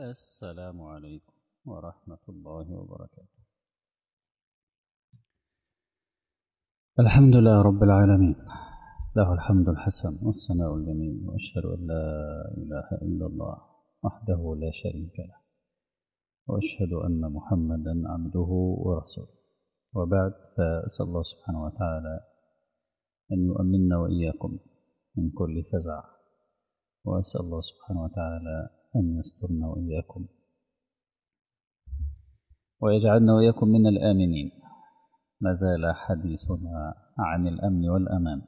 السلام عليكم ورحمة الله وبركاته الحمد لله رب العالمين له الحمد الحسن والثناء الجميل وأشهد أن لا إله إلا الله وحده لا شريك له وأشهد أن محمدا عبده ورسوله وبعد فأسأل الله سبحانه وتعالى أن يؤمننا وإياكم من كل فزع وأسأل الله سبحانه وتعالى أن يسترنا وإياكم ويجعلنا وإياكم من الآمنين ما زال حديثنا عن الأمن والأمان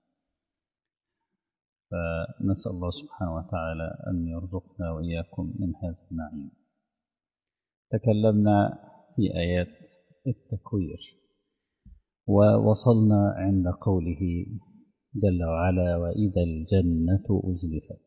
فنسأل الله سبحانه وتعالى أن يرزقنا وإياكم من هذا النعيم تكلمنا في آيات التكوير ووصلنا عند قوله جل وعلا وإذا الجنة أزلفت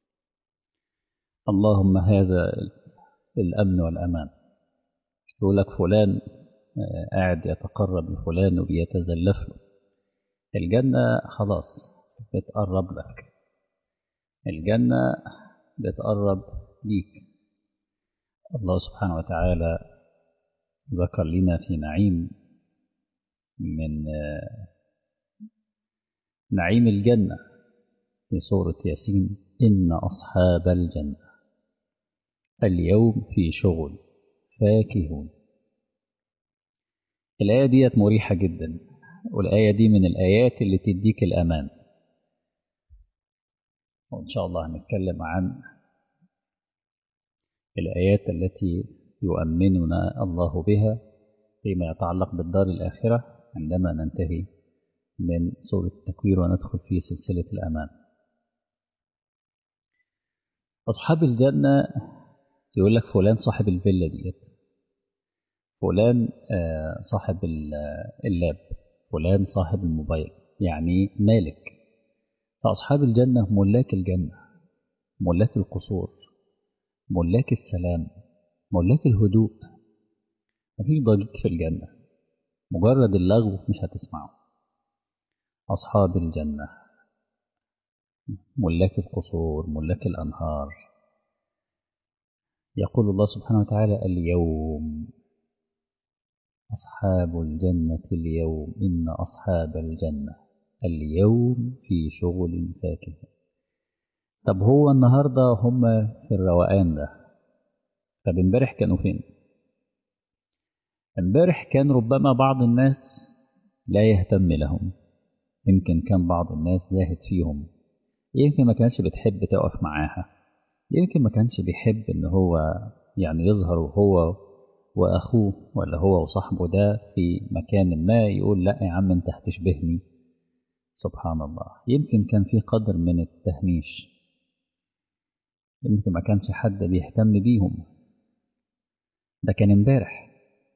اللهم هذا الأمن والأمان يقول لك فلان قاعد يتقرب لفلان وبيتزلف له الجنة خلاص بتقرب لك الجنة بتقرب ليك الله سبحانه وتعالى ذكر لنا في نعيم من نعيم الجنة في سورة ياسين إن أصحاب الجنة اليوم في شغل فاكهون الآية ديت مريحة جدا والآية دي من الآيات اللي تديك الأمان وإن شاء الله هنتكلم عن الآيات التي يؤمننا الله بها فيما يتعلق بالدار الآخرة عندما ننتهي من سورة التكوير وندخل في سلسلة الأمان أصحاب الجنة يقول لك فلان صاحب الفيلا ديت فلان صاحب اللاب فلان صاحب الموبايل يعني مالك فأصحاب الجنة ملاك الجنة ملاك القصور ملاك السلام ملاك الهدوء مفيش ضجيج في الجنة مجرد اللغو مش هتسمعه أصحاب الجنة ملاك القصور ملاك الأنهار يقول الله سبحانه وتعالى اليوم أصحاب الجنة اليوم إن أصحاب الجنة اليوم في شغل فاكهة طب هو النهاردة هم في الروقان ده طب امبارح كانوا فين امبارح كان ربما بعض الناس لا يهتم لهم يمكن كان بعض الناس زاهد فيهم يمكن ما كانش بتحب تقف معاها يمكن ما كانش بيحب ان هو يعني يظهر هو واخوه ولا هو وصاحبه ده في مكان ما يقول لا يا عم انت هتشبهني سبحان الله يمكن كان في قدر من التهميش يمكن ما كانش حد بيهتم بيهم ده كان امبارح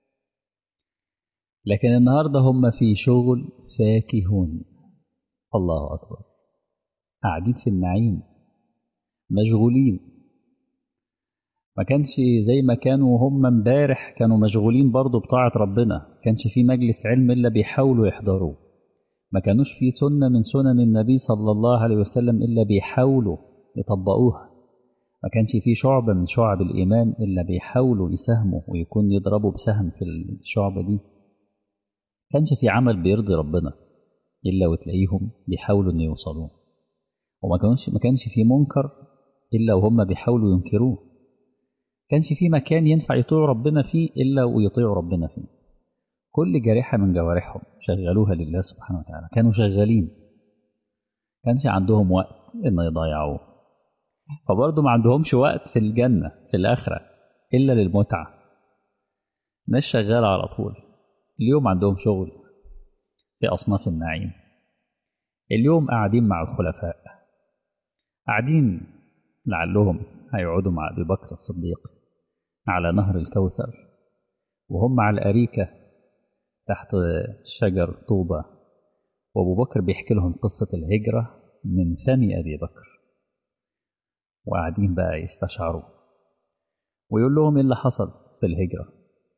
لكن النهارده هم في شغل فاكهون الله اكبر قاعدين في النعيم مشغولين ما كانش زي ما كانوا هم امبارح كانوا مشغولين برضه بطاعة ربنا كانش في مجلس علم إلا بيحاولوا يحضروه ما كانوش في سنة من سنن النبي صلى الله عليه وسلم إلا بيحاولوا يطبقوها ما كانش في شعبة من شعب الإيمان إلا بيحاولوا يساهموا ويكون يضربوا بسهم في الشعبة دي كانش في عمل بيرضي ربنا إلا وتلاقيهم بيحاولوا إن يوصلوه وما كانش ما كانش في منكر إلا وهم بيحاولوا ينكروه كانش في مكان ينفع يطيعوا ربنا فيه إلا ويطيعوا ربنا فيه كل جارحة من جوارحهم شغلوها لله سبحانه وتعالى كانوا شغالين كانش عندهم وقت إن يضيعوه فبرضه ما عندهمش وقت في الجنة في الآخرة إلا للمتعة ناس شغالة على طول اليوم عندهم شغل في أصناف النعيم اليوم قاعدين مع الخلفاء قاعدين لعلهم هيقعدوا مع أبي بكر الصديق على نهر الكوثر وهم على الأريكة تحت شجر طوبة وأبو بكر بيحكي لهم قصة الهجرة من فم أبي بكر وقاعدين بقى يستشعروا ويقول لهم إيه اللي حصل في الهجرة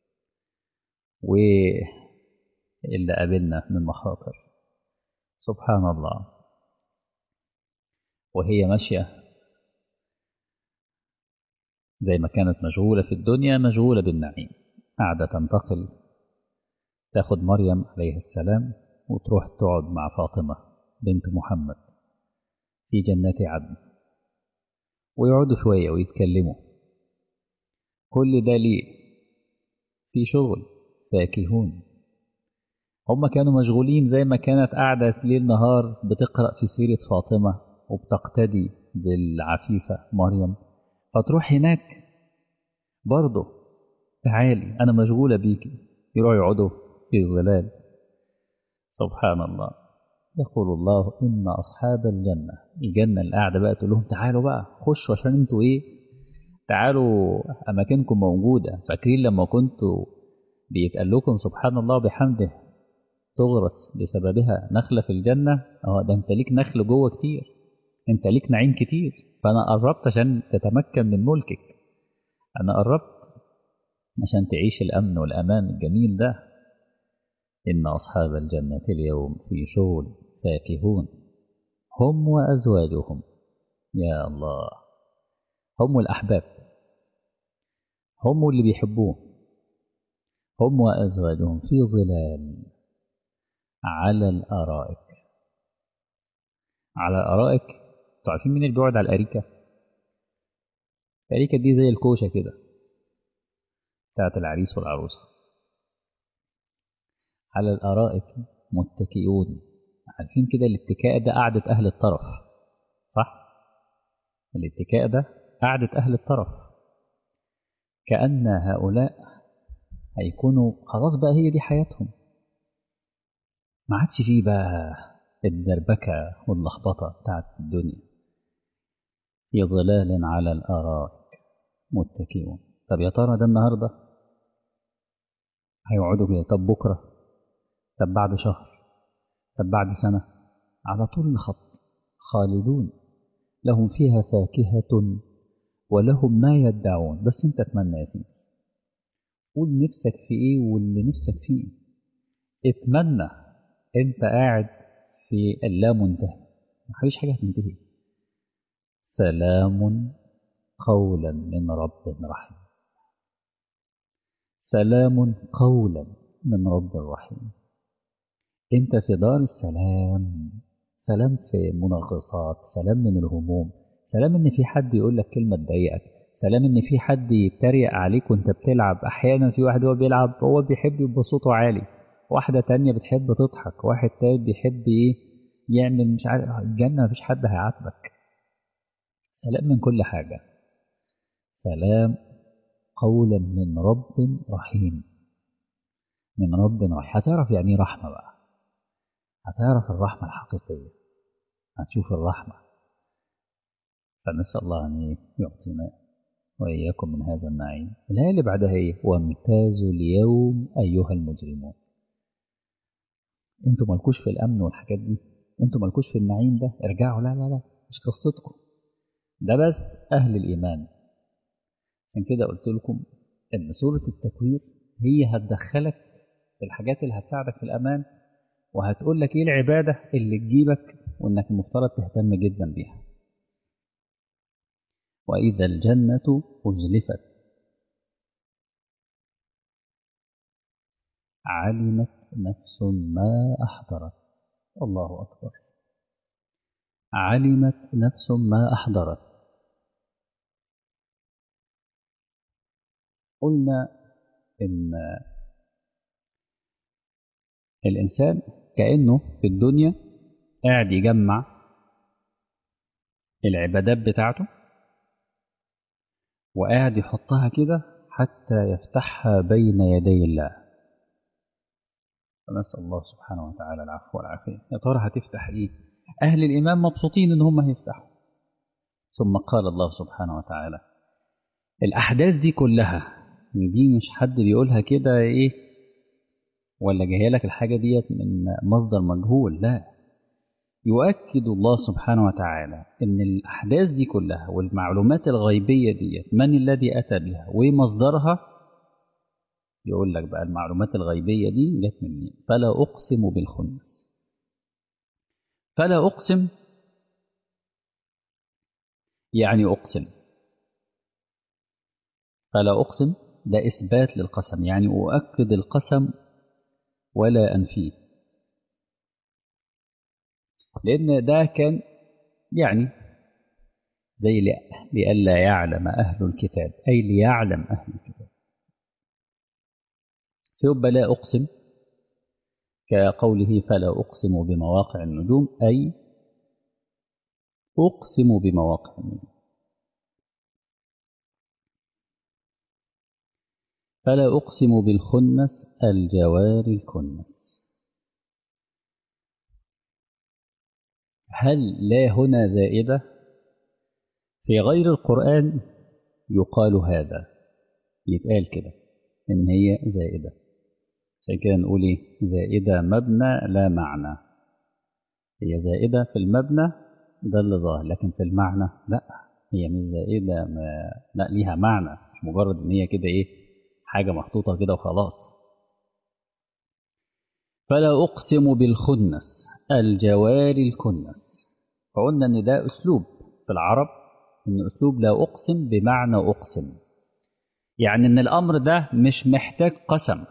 واللي قابلنا من مخاطر سبحان الله وهي ماشية زي ما كانت مشغولة في الدنيا مشغولة بالنعيم قاعدة تنتقل تاخد مريم عليه السلام وتروح تقعد مع فاطمة بنت محمد في جنات عدن ويقعدوا شوية ويتكلموا كل ده ليه في شغل فاكهون هم كانوا مشغولين زي ما كانت قاعدة ليل نهار بتقرأ في سيرة فاطمة وبتقتدي بالعفيفة مريم فتروح هناك برضه تعالي أنا مشغولة بيكي يروحوا يقعدوا في ظلال سبحان الله يقول الله إن أصحاب الجنة الجنة اللي قاعدة بقى تقول لهم تعالوا بقى خشوا عشان انتوا إيه تعالوا أماكنكم موجودة فاكرين لما كنتوا بيتقال لكم سبحان الله بحمده تغرس بسببها نخلة في الجنة اه ده انت ليك نخل جوه كتير انت ليك نعيم كتير فانا قربت عشان تتمكن من ملكك انا قربت عشان تعيش الامن والامان الجميل ده ان اصحاب الجنة اليوم في شغل فاكهون هم وازواجهم يا الله هم الاحباب هم اللي بيحبوه هم وازواجهم في ظلال على الارائك على الارائك عارفين مين اللي بيقعد على الاريكه الاريكه دي زي الكوشه كده بتاعت العريس والعروسه على الارائك متكئون عارفين كده الاتكاء ده قعده اهل الطرف صح الاتكاء ده قعده اهل الطرف كأن هؤلاء هيكونوا خلاص بقى هي دي حياتهم ما عادش فيه بقى الدربكة واللخبطة بتاعت الدنيا في ظلال على الآرائك متكئون طب يا ترى ده النهاردة هيقعدوا كده طب بكرة طب بعد شهر طب بعد سنة على طول الخط خالدون لهم فيها فاكهة ولهم ما يدعون بس انت اتمنى يا سيدي قول نفسك في ايه واللي نفسك فيه اتمنى انت قاعد في اللا منتهي مفيش حاجة هتنتهي سلام قولا من رب رحيم سلام قولا من رب رحيم انت في دار السلام سلام في منغصات سلام من الهموم سلام ان في حد يقول لك كلمة تضايقك سلام ان في حد يتريق عليك وانت بتلعب احيانا في واحد هو بيلعب هو بيحب يبقى صوته عالي واحدة تانية بتحب تضحك واحد تاني بيحب ايه يعمل مش عارف الجنة مفيش حد هيعاتبك سلام من كل حاجة سلام قولا من رب رحيم من رب رحيم هتعرف يعني ايه رحمة بقى هتعرف الرحمة الحقيقية هتشوف الرحمة فنسأل الله أن يعطينا وإياكم من هذا النعيم الآية اللي بعدها هي وامتازوا اليوم أيها المجرمون انتوا مالكوش في الأمن والحاجات دي انتوا مالكوش في النعيم ده ارجعوا لا لا لا مش قصتكم ده بس أهل الإيمان عشان كده قلت لكم إن سورة التكوير هي هتدخلك في الحاجات اللي هتساعدك في الأمان وهتقول لك إيه العبادة اللي تجيبك وإنك المفترض تهتم جدا بيها وإذا الجنة أزلفت علمت نفس ما أحضرت الله أكبر علمت نفس ما أحضرت قلنا إن الإنسان كأنه في الدنيا قاعد يجمع العبادات بتاعته وقاعد يحطها كده حتى يفتحها بين يدي الله فنسأل الله سبحانه وتعالى العفو والعافية يا ترى هتفتح إيه أهل الإيمان مبسوطين إن هم هيفتحوا ثم قال الله سبحانه وتعالى الأحداث دي كلها دي مش حد بيقولها كده إيه ولا جايه لك الحاجة ديت من مصدر مجهول لا يؤكد الله سبحانه وتعالى ان الاحداث دي كلها والمعلومات الغيبيه ديت من الذي اتى بها ومصدرها يقول لك بقى المعلومات الغيبيه دي جت منين فلا اقسم بالخنس فلا اقسم يعني اقسم فلا أقسم ده إثبات للقسم يعني أؤكد القسم ولا أنفيه لأن ده كان يعني زي لئلا يعلم أهل الكتاب أي ليعلم أهل الكتاب فيبقى لا أقسم كقوله فلا أقسم بمواقع النجوم أي أقسم بمواقع النجوم فلا أقسم بالخنس الجوار الكنس هل لا هنا زائدة في غير القرآن يقال هذا يتقال كده إن هي زائدة عشان كده نقول إيه زائدة مبنى لا معنى هي زائدة في المبنى ده اللي ظاهر لكن في المعنى لا هي مش زائدة ما لا ليها معنى مش مجرد إن هي كده إيه حاجة محطوطة كده وخلاص فلا أقسم بالخنس الجوار الكنس فقلنا إن ده أسلوب في العرب إن أسلوب لا أقسم بمعنى أقسم يعني إن الأمر ده مش محتاج قسم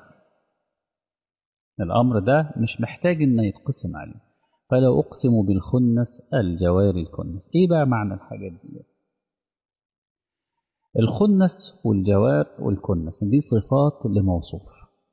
الأمر ده مش محتاج إنه يتقسم عليه فلا أقسم بالخنس الجوار الكنس إيه بقى معنى الحاجات دي الخنس والجوار والكنس دي صفات لموصوف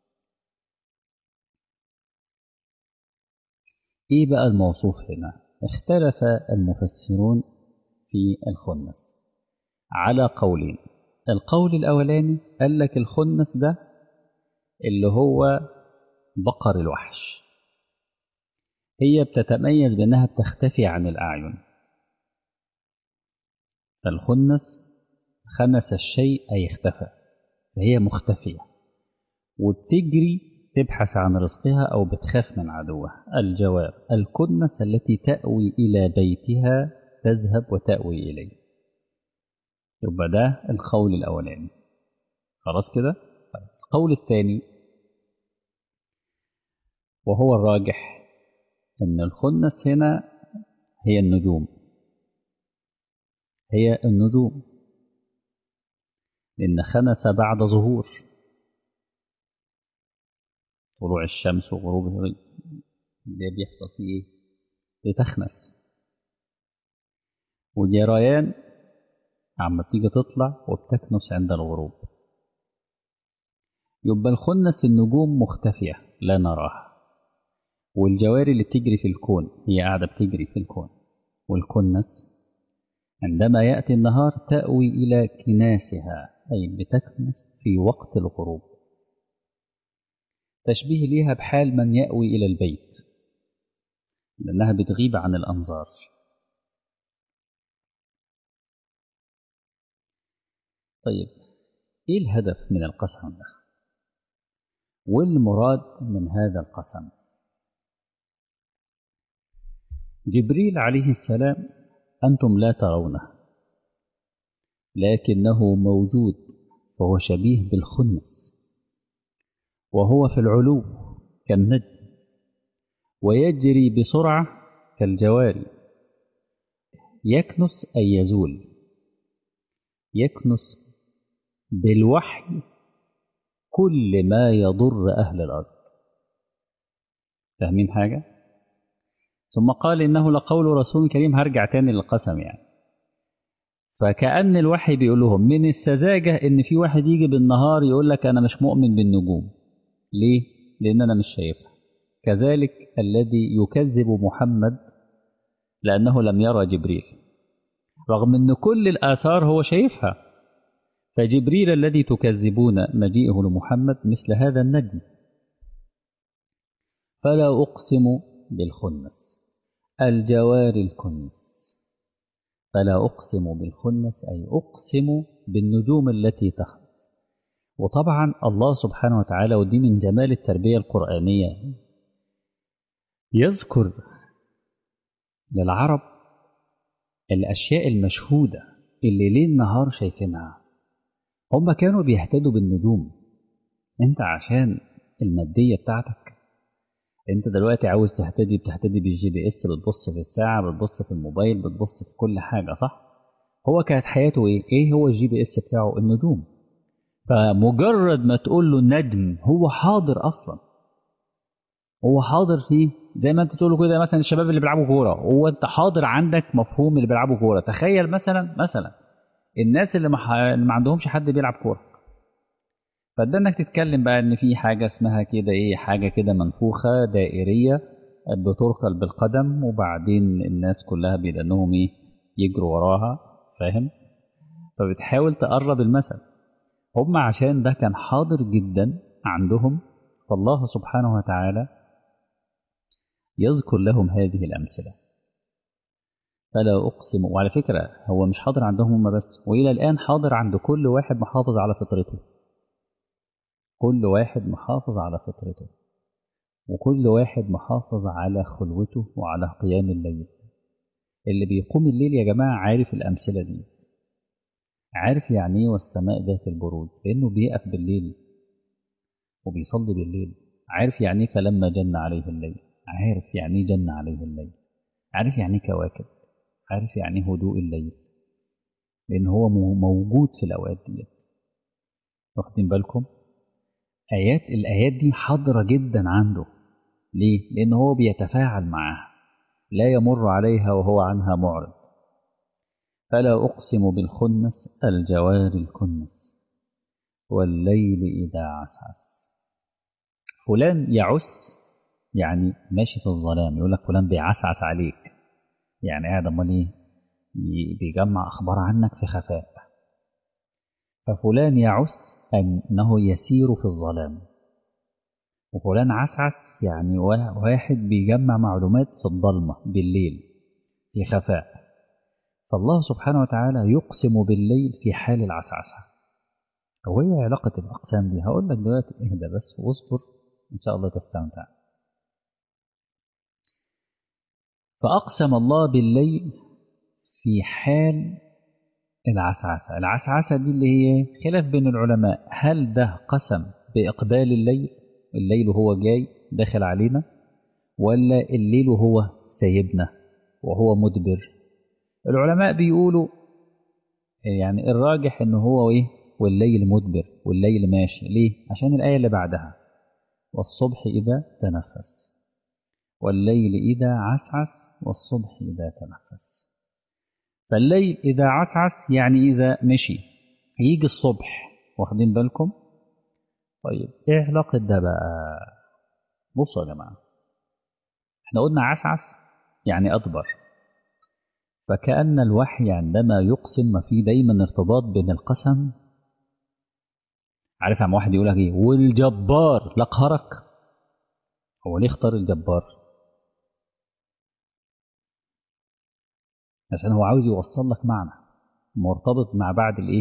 ايه بقى الموصوف هنا اختلف المفسرون في الخنس على قولين القول الاولاني قال لك الخنس ده اللي هو بقر الوحش هي بتتميز بانها بتختفي عن الاعين فالخنس خنس الشيء أي اختفى فهي مختفية وبتجري تبحث عن رزقها أو بتخاف من عدوها الجواب الكنس التي تأوي إلى بيتها تذهب وتأوي إليه يبقى ده القول الأولاني خلاص كده القول الثاني وهو الراجح أن الخنس هنا هي النجوم هي النجوم لأن خنس بعد ظهور طلوع الشمس وغروبها اللي بيحصل فيه ايه؟ بتخنس وجريان عم تيجي تطلع وبتكنس عند الغروب يبقى الخنس النجوم مختفية لا نراها والجواري اللي بتجري في الكون هي قاعدة بتجري في الكون والكنس عندما يأتي النهار تأوي إلى كناسها أي بتكنس في وقت الغروب تشبيه ليها بحال من يأوي إلى البيت لأنها بتغيب عن الأنظار طيب إيه الهدف من القسم ده والمراد من هذا القسم جبريل عليه السلام أنتم لا ترونه لكنه موجود وهو شبيه بالخنس وهو في العلو كالنجم ويجري بسرعة كالجواري يكنس أي يزول يكنس بالوحي كل ما يضر أهل الأرض فاهمين حاجة؟ ثم قال إنه لقول رسول كريم هرجع تاني للقسم يعني فكأن الوحي بيقول لهم من السذاجة إن في واحد يجي بالنهار يقول لك أنا مش مؤمن بالنجوم ليه؟ لأن أنا مش شايفها كذلك الذي يكذب محمد لأنه لم يرى جبريل رغم أن كل الآثار هو شايفها فجبريل الذي تكذبون مجيئه لمحمد مثل هذا النجم فلا أقسم بالخنس الجوار الكنس فلا أقسم بالخنس أي أقسم بالنجوم التي تخنس وطبعا الله سبحانه وتعالى ودي من جمال التربية القرآنية يذكر للعرب الأشياء المشهودة اللي ليل نهار شايفينها هم كانوا بيهتدوا بالنجوم انت عشان المادية بتاعتك انت دلوقتي عاوز تهتدي بتهتدي بالجي بي اس بتبص في الساعة بتبص في الموبايل بتبص في كل حاجة صح هو كانت حياته ايه ايه هو الجي بي اس بتاعه النجوم فمجرد ما تقول له النجم هو حاضر اصلا هو حاضر فيه زي ما انت تقول له كده مثلا الشباب اللي بيلعبوا كوره هو انت حاضر عندك مفهوم اللي بيلعبوا كوره تخيل مثلا مثلا الناس اللي ما, اللي ما عندهمش حد بيلعب كوره فده انك تتكلم بقى ان في حاجه اسمها كده ايه حاجه كده منفوخه دائريه بتركل بالقدم وبعدين الناس كلها بيدنهم ايه يجروا وراها فاهم فبتحاول تقرب المثل هم عشان ده كان حاضر جدا عندهم فالله سبحانه وتعالى يذكر لهم هذه الأمثلة فلا أقسم وعلى فكرة هو مش حاضر عندهم هم بس وإلى الآن حاضر عند كل واحد محافظ على فطرته كل واحد محافظ على فطرته وكل واحد محافظ على خلوته وعلى قيام الليل اللي بيقوم الليل يا جماعة عارف الأمثلة دي عارف يعني ايه والسماء ذات البروج لأنه بيقف بالليل وبيصلي بالليل عارف يعني ايه فلما جن عليه الليل عارف يعني ايه جن عليه الليل عارف يعني ايه كواكب عارف يعني ايه هدوء الليل لأن هو موجود في الأوقات دي واخدين بالكم آيات الآيات دي حاضرة جدا عنده ليه؟ لأن هو بيتفاعل معاها لا يمر عليها وهو عنها معرض فلا أقسم بالخنس الجوار الكنس والليل إذا عسعس فلان يعس يعني ماشي في الظلام يقول لك فلان بيعسعس عليك يعني قاعد امال ايه بيجمع اخبار عنك في خفاء ففلان يعس انه يسير في الظلام وفلان عسعس يعني واحد بيجمع معلومات في الضلمه بالليل في خفاء فالله سبحانه وتعالى يقسم بالليل في حال العسعسه وهي علاقه الاقسام دي هقول لك دلوقتي اهدى بس واصبر ان شاء الله تستمتع فأقسم الله بالليل في حال العسعسة العسعسة دي اللي هي خلاف بين العلماء هل ده قسم بإقبال الليل الليل هو جاي داخل علينا ولا الليل هو سايبنا وهو مدبر العلماء بيقولوا يعني الراجح ان هو ايه والليل مدبر والليل ماشي ليه عشان الآية اللي بعدها والصبح إذا تنفس والليل إذا عسعس والصبح إذا تنفس فالليل إذا عسعس يعني إذا مشي هيجي الصبح واخدين بالكم طيب إيه علاقة ده بقى بصوا يا جماعة احنا قلنا عسعس يعني أدبر فكأن الوحي عندما يقسم ما فيه دايما ارتباط بين القسم عارف عم واحد يقول لك ايه والجبار لقهرك هو ليه اختار الجبار عشان هو عاوز يوصل لك معنى مرتبط مع بعد الايه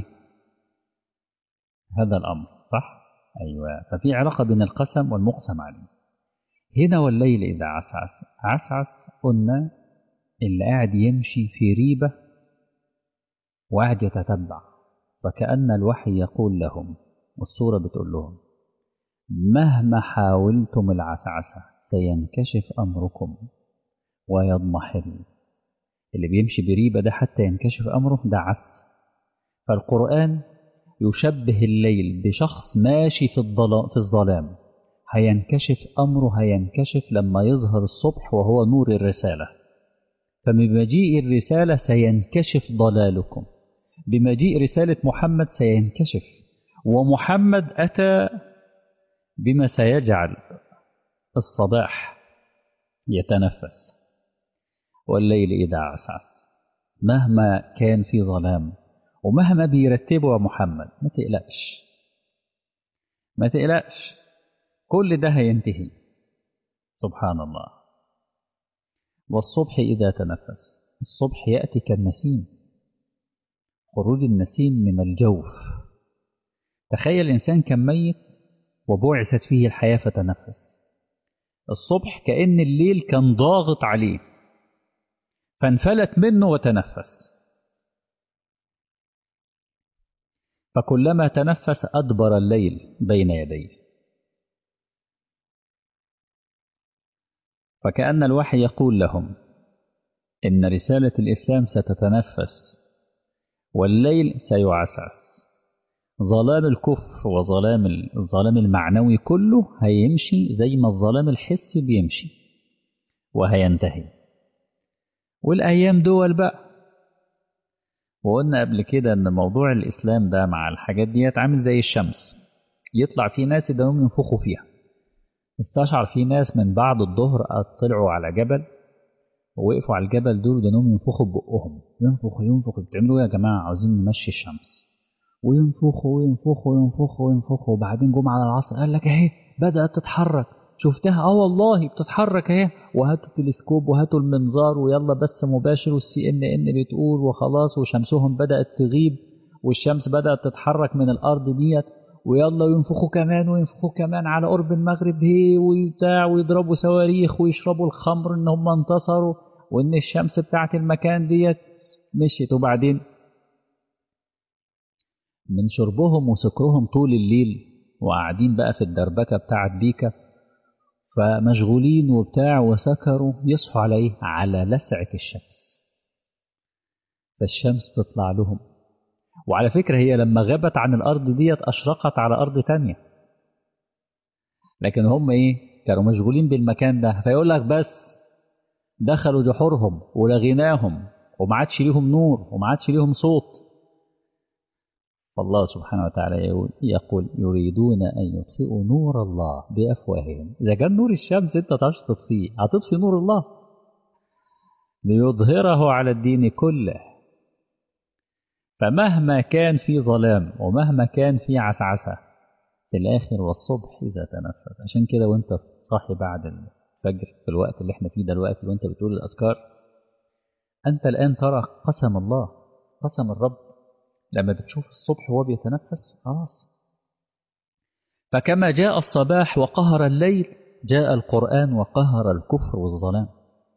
هذا الامر صح ايوه ففي علاقه بين القسم والمقسم عليه هنا والليل اذا عسعس عسعس قلنا اللي قاعد يمشي في ريبه وقاعد يتتبع فكأن الوحي يقول لهم والصورة بتقول لهم مهما حاولتم العسعسة سينكشف أمركم ويضمحل اللي بيمشي بريبة ده حتى ينكشف أمره ده عس فالقرآن يشبه الليل بشخص ماشي في, الظلام في الظلام هينكشف أمره هينكشف لما يظهر الصبح وهو نور الرسالة فبمجيء الرسالة سينكشف ضلالكم بمجيء رسالة محمد سينكشف ومحمد أتى بما سيجعل الصباح يتنفس والليل إذا عسعس مهما كان في ظلام ومهما بيرتبه محمد ما تقلقش ما تقلقش كل ده هينتهي سبحان الله والصبح إذا تنفس الصبح يأتي كالنسيم خروج النسيم من الجوف تخيل إنسان كان ميت وبعثت فيه الحياة فتنفس الصبح كأن الليل كان ضاغط عليه فانفلت منه وتنفس فكلما تنفس أدبر الليل بين يديه فكأن الوحي يقول لهم إن رسالة الإسلام ستتنفس والليل سيعسعس ظلام الكفر وظلام الظلام المعنوي كله هيمشي زي ما الظلام الحسي بيمشي وهينتهي والأيام دول بقى وقلنا قبل كده ان موضوع الاسلام ده مع الحاجات ديت عامل زي الشمس يطلع فيه ناس يدوم ينفخوا فيها استشعر في ناس من بعد الظهر طلعوا على جبل ووقفوا على الجبل دول ودانهم ينفخوا ببقهم ينفخوا ينفخوا بتعملوا يا جماعه عاوزين نمشي الشمس وينفخوا وينفخوا وينفخوا وينفخوا وبعدين جم على العصر قال لك اهي بدات تتحرك شفتها اه والله بتتحرك اهي وهاتوا التلسكوب وهاتوا المنظار ويلا بس مباشر والسي ان ان بتقول وخلاص وشمسهم بدات تغيب والشمس بدات تتحرك من الارض ديت ويلا ينفخوا كمان وينفخوا كمان على قرب المغرب هي وبتاع ويضربوا صواريخ ويشربوا الخمر ان هم انتصروا وان الشمس بتاعت المكان ديت مشيت وبعدين من شربهم وسكرهم طول الليل وقاعدين بقى في الدربكة بتاعت بيكا فمشغولين وبتاع وسكروا يصحوا على ايه على لسعة الشمس فالشمس تطلع لهم وعلى فكرة هي لما غابت عن الأرض ديت أشرقت على أرض تانية لكن هم إيه كانوا مشغولين بالمكان ده فيقول لك بس دخلوا جحورهم ولغيناهم وما عادش ليهم نور وما عادش ليهم صوت فالله سبحانه وتعالى يقول يريدون أن يطفئوا نور الله بأفواههم إذا كان نور الشمس أنت تعرفش تطفيه هتطفي نور الله ليظهره على الدين كله فمهما كان في ظلام ومهما كان في عسعسة في الآخر والصبح إذا تنفس عشان كده وانت صاحي بعد الفجر في الوقت اللي احنا فيه دلوقتي وانت بتقول الأذكار أنت الآن ترى قسم الله قسم الرب لما بتشوف الصبح وهو بيتنفس خلاص فكما جاء الصباح وقهر الليل جاء القرآن وقهر الكفر والظلام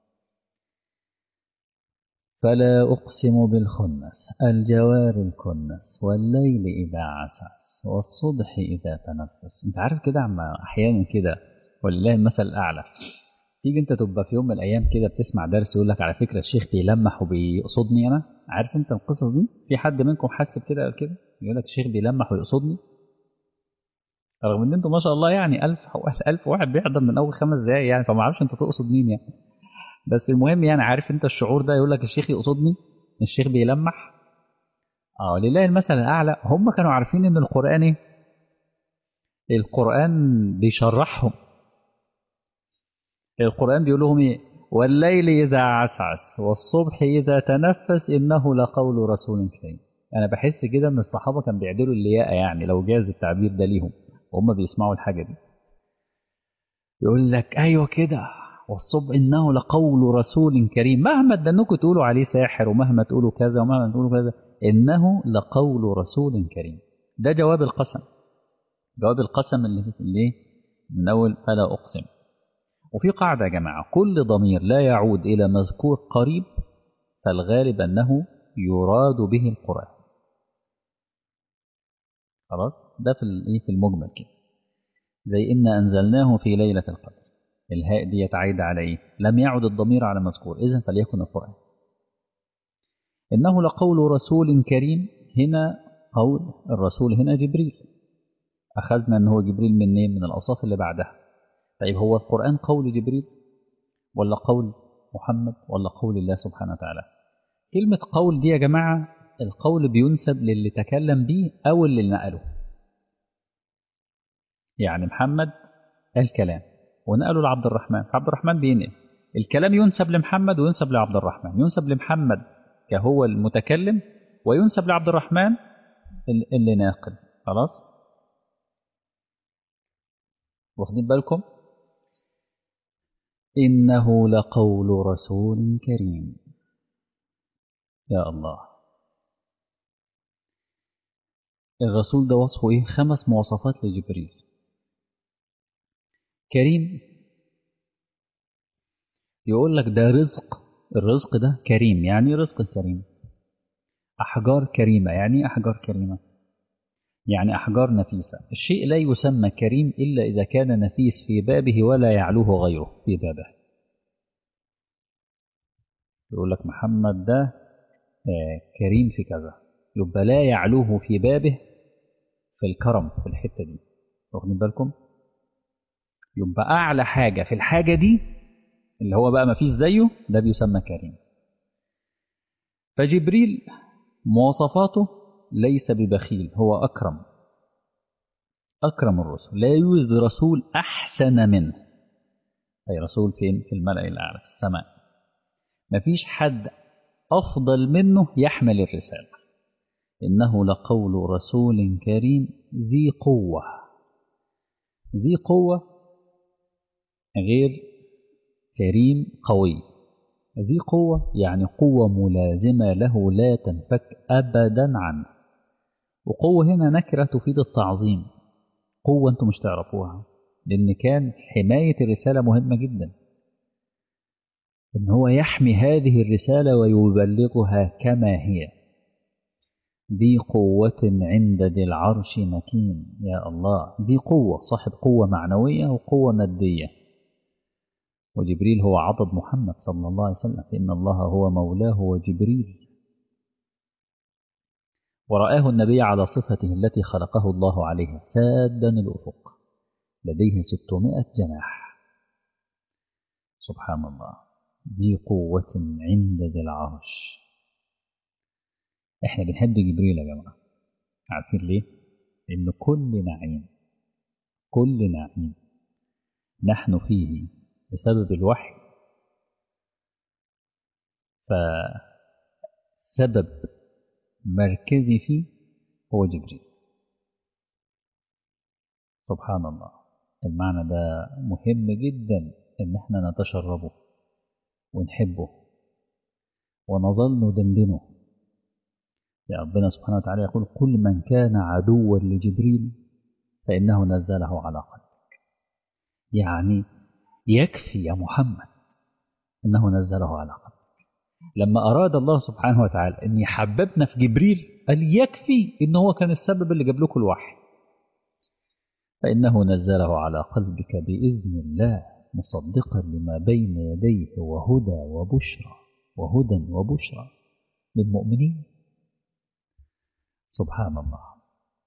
فلا أقسم بالخنس الجوار الكنس والليل إذا عسعس والصبح إذا تنفس أنت عارف كده عم أحيانا كده ولله المثل الأعلى تيجي أنت تبقى في يوم من الأيام كده بتسمع درس يقول لك على فكرة الشيخ بيلمح وبيقصدني أنا عارف أنت القصص دي في حد منكم حس بكده كده يقول لك الشيخ بيلمح ويقصدني رغم ان انتوا ما شاء الله يعني ألف ألف واحد بيحضر من أول خمس دقايق يعني فما اعرفش أنت تقصد مين يعني بس المهم يعني عارف انت الشعور ده يقول لك الشيخ يقصدني الشيخ بيلمح اه لله المثل الاعلى هم كانوا عارفين ان القران ايه القران بيشرحهم القران بيقول لهم ايه والليل اذا عسعس والصبح اذا تنفس انه لقول رسول كريم انا بحس كده ان الصحابه كانوا بيعدلوا اللياقه يعني لو جاز التعبير ده ليهم وهم بيسمعوا الحاجه دي يقول لك ايوه كده والصبح إنه لقول رسول كريم مهما تدنكم تقولوا عليه ساحر ومهما تقولوا كذا ومهما تقولوا كذا إنه لقول رسول كريم ده جواب القسم جواب القسم اللي اللي من أول فلا أقسم وفي قاعدة يا جماعة كل ضمير لا يعود إلى مذكور قريب فالغالب أنه يراد به القرآن خلاص ده في في المجمل كده زي إن أنزلناه في ليلة القدر الهاء دي عايدة على إيه؟ لم يعد الضمير على مذكور إذن فليكن القرآن إنه لقول رسول كريم هنا قول الرسول هنا جبريل أخذنا أنه جبريل منين من الأوصاف اللي بعدها طيب هو القرآن قول جبريل ولا قول محمد ولا قول الله سبحانه وتعالى كلمة قول دي يا جماعة القول بينسب للي تكلم به أو اللي نقله يعني محمد قال كلام ونقله لعبد الرحمن فعبد الرحمن بينقل الكلام ينسب لمحمد وينسب لعبد الرحمن ينسب لمحمد كهو المتكلم وينسب لعبد الرحمن اللي ناقل خلاص واخدين بالكم إنه لقول رسول كريم يا الله الرسول ده وصفه ايه خمس مواصفات لجبريل كريم يقول لك ده رزق الرزق ده كريم يعني رزق كريم أحجار كريمة يعني أحجار كريمة يعني أحجار نفيسة الشيء لا يسمى كريم إلا إذا كان نفيس في بابه ولا يعلوه غيره في بابه يقول لك محمد ده كريم في كذا يبقى لا يعلوه في بابه في الكرم في الحتة دي واخدين بالكم يبقى أعلى حاجة في الحاجة دي اللي هو بقى ما فيش زيه ده بيسمى كريم فجبريل مواصفاته ليس ببخيل هو أكرم أكرم الرسل لا يوجد رسول أحسن منه أي رسول فين في الملأ الأعلى في السماء مفيش حد أفضل منه يحمل الرسالة إنه لقول رسول كريم ذي قوة ذي قوة غير كريم قوي ذي قوة يعني قوة ملازمة له لا تنفك أبدا عنه وقوة هنا نكرة تفيد التعظيم قوة أنتم مش تعرفوها لأن كان حماية الرسالة مهمة جدا إن هو يحمي هذه الرسالة ويبلغها كما هي ذي قوة عند ذي العرش مكين يا الله ذي قوة صاحب قوة معنوية وقوة مادية وجبريل هو عضد محمد صلى الله عليه وسلم إن الله هو مولاه وجبريل ورآه النبي على صفته التي خلقه الله عليها سادا الأفق لديه ستمائة جناح سبحان الله ذي قوة عند ذي العرش احنا بنحب جبريل يا جماعة عارفين ليه؟ لأن كل نعيم كل نعيم نحن فيه بسبب الوحي فسبب مركزي فيه هو جبريل سبحان الله المعنى ده مهم جدا ان احنا نتشربه ونحبه ونظل ندندنه يا ربنا سبحانه وتعالى يقول كل من كان عدوا لجبريل فإنه نزله على قلبك يعني يكفي يا محمد أنه نزله على قلبك لما أراد الله سبحانه وتعالى أن يحببنا في جبريل قال يكفي إن هو كان السبب اللي جاب لكم الوحي فإنه نزله على قلبك بإذن الله مصدقا لما بين يديه وهدى وبشرى وهدى وبشرى للمؤمنين سبحان الله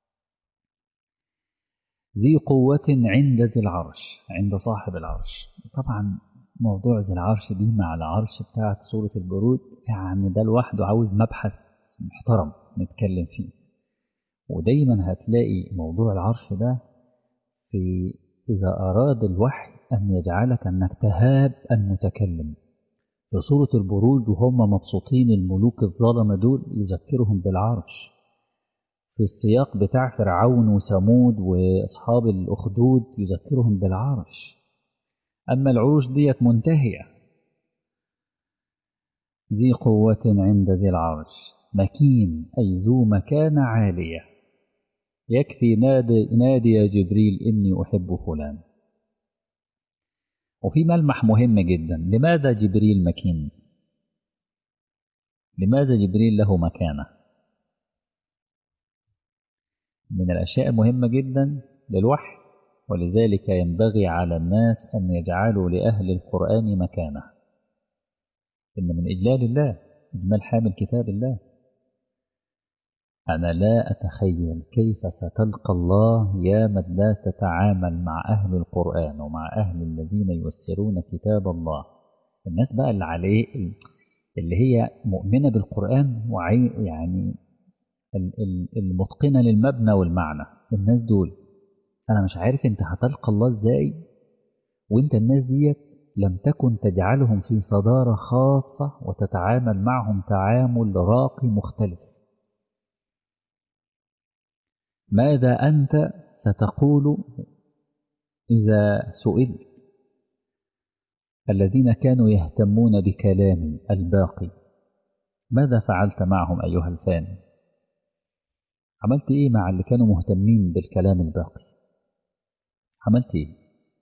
ذي قوة عند ذي العرش عند صاحب العرش طبعا موضوع ذي العرش دي مع العرش بتاعت سورة البرود يعني ده لوحده عاوز مبحث محترم نتكلم فيه ودايما هتلاقي موضوع العرش ده في إذا أراد الوحي أن يجعلك أنك تهاب المتكلم في سورة البروج وهم مبسوطين الملوك الظلمة دول يذكرهم بالعرش في السياق بتاع فرعون وثمود وأصحاب الأخدود يذكرهم بالعرش أما العروش ديت منتهية ذي قوة عند ذي العرش مكين أي ذو مكانة عالية يكفي نادي, نادي يا جبريل إني أحب فلان وفي ملمح مهم جدا لماذا جبريل مكين لماذا جبريل له مكانه من الأشياء المهمة جدا للوحي ولذلك ينبغي على الناس أن يجعلوا لأهل القرآن مكانة إن من إجلال الله إجمال حامل كتاب الله أنا لا أتخيل كيف ستلقى الله يا من لا تتعامل مع أهل القرآن ومع أهل الذين يوسرون كتاب الله الناس بقى اللي عليه اللي هي مؤمنة بالقرآن وعي يعني المتقنة للمبنى والمعنى الناس دول أنا مش عارف أنت هتلقى الله إزاي وأنت الناس ديت لم تكن تجعلهم في صدارة خاصة وتتعامل معهم تعامل راقي مختلف ماذا أنت ستقول إذا سئلت الذين كانوا يهتمون بكلامي الباقي ماذا فعلت معهم أيها الفاني عملت إيه مع اللي كانوا مهتمين بالكلام الباقي عملت إيه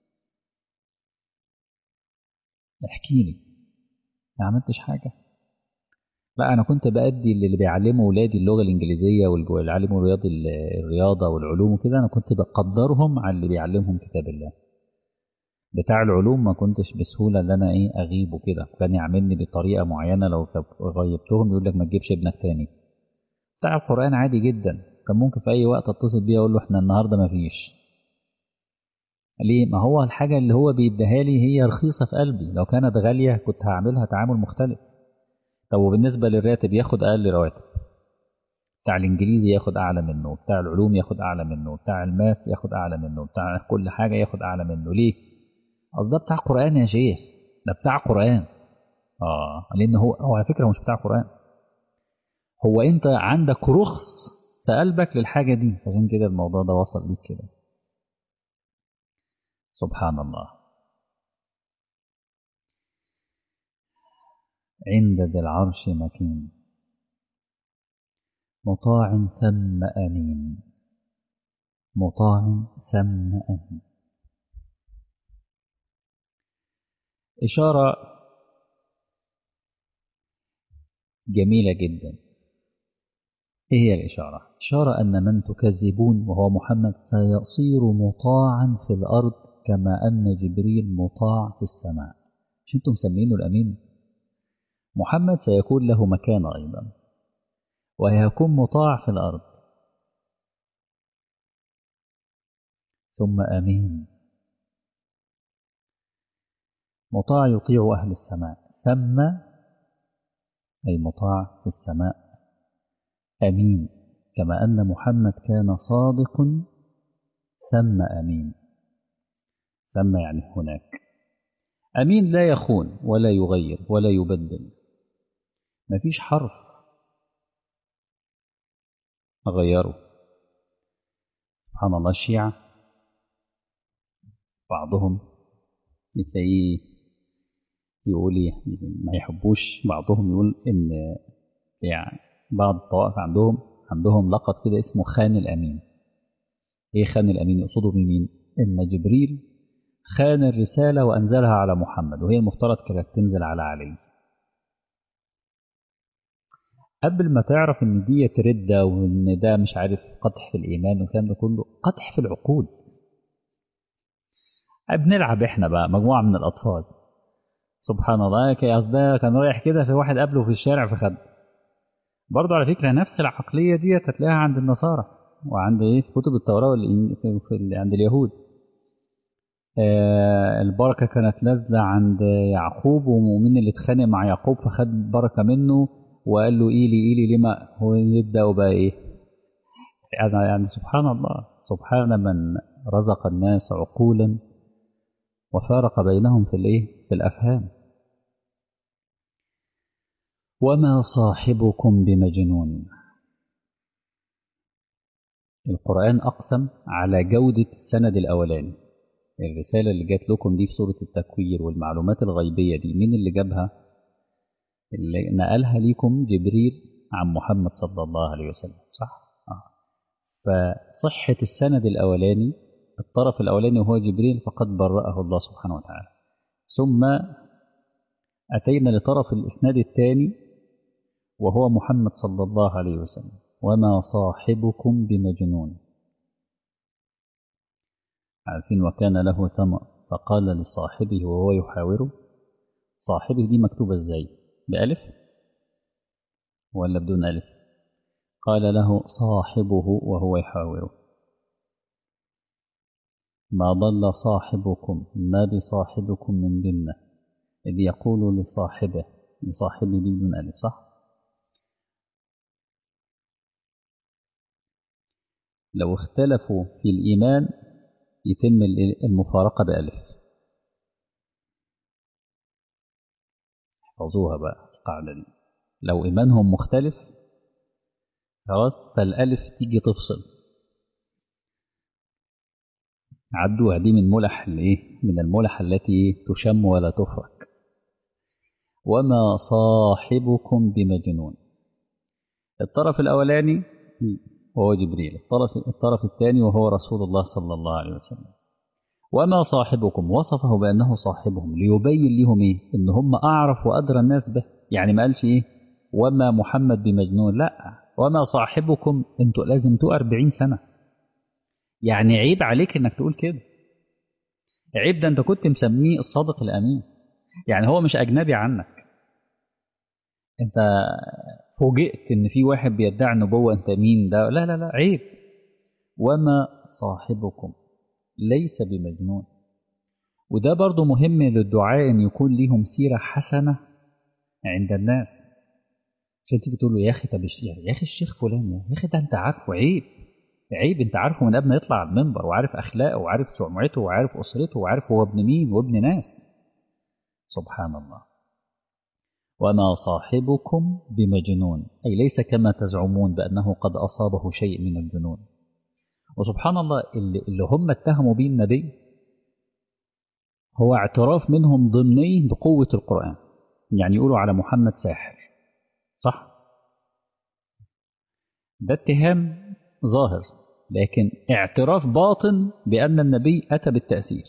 احكي لي ما عملتش حاجة لا أنا كنت بأدي اللي بيعلموا ولادي اللغة الإنجليزية واللي بيعلموا رياض الرياضة والعلوم وكده أنا كنت بقدرهم على اللي بيعلمهم كتاب الله بتاع العلوم ما كنتش بسهولة ان انا ايه اغيبه كده كان يعملني بطريقة معينة لو غيبتهم يقول لك ما تجيبش ابنك تاني بتاع القرآن عادي جدا كان ممكن في أي وقت أتصل بيه أقول له إحنا النهاردة مفيش ليه؟ ما هو الحاجة اللي هو بيديها لي هي رخيصة في قلبي لو كانت غالية كنت هعملها تعامل مختلف طب وبالنسبة للراتب ياخد أقل رواتب بتاع الإنجليزي ياخد أعلى منه بتاع العلوم ياخد أعلى منه بتاع الماث ياخد أعلى منه بتاع كل حاجة ياخد أعلى منه ليه؟ أصل ده بتاع قرآن يا شيخ ده بتاع قرآن آه لأن هو هو على فكرة هو مش بتاع قرآن هو أنت عندك رخص في قلبك للحاجة دي عشان كده الموضوع ده وصل ليك كده سبحان الله عند ذي العرش مكين مطاع ثم أمين مطاع ثم أمين إشارة جميلة جدا إيه هي الإشارة؟ إشارة أن من تكذبون وهو محمد سيصير مطاعا في الأرض كما أن جبريل مطاع في السماء مش أنتم مسمينه الأمين محمد سيكون له مكان أيضا وهيكون مطاع في الأرض ثم أمين مطاع يطيع أهل السماء ثم أي مطاع في السماء أمين كما أن محمد كان صادق ثم أمين ثم يعني هناك أمين لا يخون ولا يغير ولا يبدل مفيش حرف أغيره سبحان الله الشيعة بعضهم تلاقيه يقول ما يحبوش بعضهم يقول إن يعني بعض الطوائف عندهم عندهم لقب كده اسمه خان الأمين إيه خان الأمين يقصدوا بمين إن جبريل خان الرسالة وأنزلها على محمد وهي المفترض كانت تنزل على علي قبل ما تعرف ان دي ردة وان ده مش عارف قدح في الايمان والكلام ده كله قدح في العقول بنلعب احنا بقى مجموعة من الاطفال سبحان الله ده كان رايح كده في واحد قابله في الشارع في خد برضه على فكرة نفس العقلية دي هتلاقيها عند النصارى وعند ايه في كتب التوراة في, في عند اليهود آه البركة كانت نازلة عند يعقوب ومين اللي اتخانق مع يعقوب فخد بركة منه وقال له إيلي إيلي لما هو يبدأ بقى إيه يعني, يعني سبحان الله سبحان من رزق الناس عقولا وفارق بينهم في الإيه في الأفهام وما صاحبكم بمجنون القرآن أقسم على جودة السند الأولاني الرسالة اللي جات لكم دي في سورة التكوير والمعلومات الغيبية دي مين اللي جابها اللي نقلها ليكم جبريل عن محمد صلى الله عليه وسلم صح آه. فصحة السند الأولاني الطرف الأولاني وهو جبريل فقد برأه الله سبحانه وتعالى ثم أتينا لطرف الإسناد الثاني وهو محمد صلى الله عليه وسلم وما صاحبكم بمجنون عارفين وكان له ثمر فقال لصاحبه وهو يحاوره صاحبه دي مكتوبة ازاي بألف ولا بدون ألف قال له صاحبه وهو يحاوره ما ضل صاحبكم ما بصاحبكم من جنة إذ يقول لصاحبه لصاحبه دي بدون ألف صح لو اختلفوا في الإيمان يتم المفارقة بألف احفظوها بقى القاعدة دي لو إيمانهم مختلف خلاص فالألف تيجي تفصل عدوها دي من ملح الايه من الملح التي تشم ولا تفرك وما صاحبكم بمجنون الطرف الأولاني وهو جبريل الطرف, الطرف الثاني وهو رسول الله صلى الله عليه وسلم وما صاحبكم وصفه بأنه صاحبهم ليبين لهم إيه إن هم أعرف وأدرى الناس به يعني ما قالش إيه وما محمد بمجنون لا وما صاحبكم انتوا لازم تقوا 40 سنة يعني عيب عليك انك تقول كده عيب ده انت كنت مسميه الصادق الأمين يعني هو مش أجنبي عنك انت فوجئت ان في واحد بيدعي النبوة انت مين ده لا لا لا عيب وما صاحبكم ليس بمجنون وده برضو مهم للدعاء ان يكون ليهم سيرة حسنة عند الناس عشان تيجي تقول له يا اخي طب يا اخي الشيخ فلان يا اخي ده انت عارفه عيب عيب انت عارفه من قبل ما يطلع على المنبر وعارف اخلاقه وعارف سمعته وعارف اسرته وعارف هو ابن مين وابن ناس سبحان الله وما صاحبكم بمجنون أي ليس كما تزعمون بأنه قد أصابه شيء من الجنون وسبحان الله اللي, اللي هم اتهموا به النبي هو اعتراف منهم ضمني بقوة القرآن يعني يقولوا على محمد ساحر صح ده اتهام ظاهر لكن اعتراف باطن بأن النبي أتى بالتأثير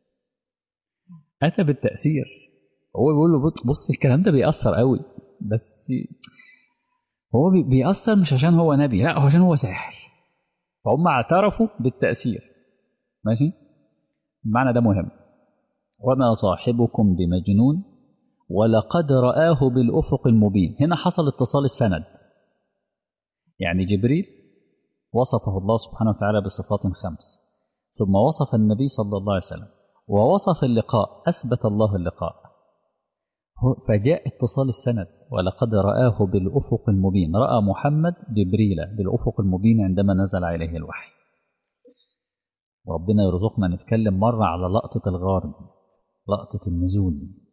أتى بالتأثير هو بيقول له بص الكلام ده بيأثر قوي بس هو بيأثر مش عشان هو نبي لا هو عشان هو ساحر فهم اعترفوا بالتأثير ماشي المعنى ده مهم وما صاحبكم بمجنون ولقد رآه بالأفق المبين هنا حصل اتصال السند يعني جبريل وصفه الله سبحانه وتعالى بصفات خمس ثم وصف النبي صلى الله عليه وسلم ووصف اللقاء أثبت الله اللقاء فجاء اتصال السند ولقد رآه بالأفق المبين رأى محمد جبريل بالأفق المبين عندما نزل عليه الوحي وربنا يرزقنا نتكلم مرة على لقطة الغار دي لقطة النزول دي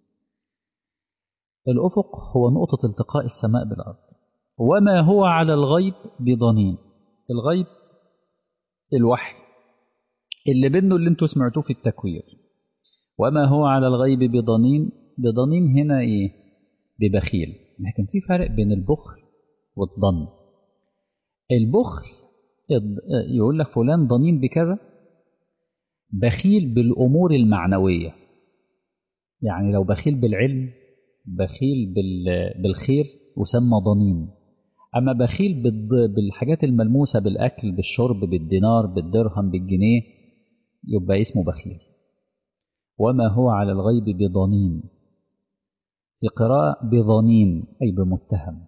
الأفق هو نقطة التقاء السماء بالأرض وما هو على الغيب بضنين الغيب الوحي اللي بينه اللي انتوا سمعتوه في التكوير وما هو على الغيب بضنين بضنين هنا ايه ببخيل لكن في فرق بين البخل والضن البخل يقول لك فلان ضنين بكذا بخيل بالأمور المعنوية يعني لو بخيل بالعلم بخيل بالخير يسمى ضنين أما بخيل بالحاجات الملموسة بالأكل بالشرب بالدينار بالدرهم بالجنيه يبقى اسمه بخيل وما هو على الغيب بضنين في قراءة بضنين أي بمتهم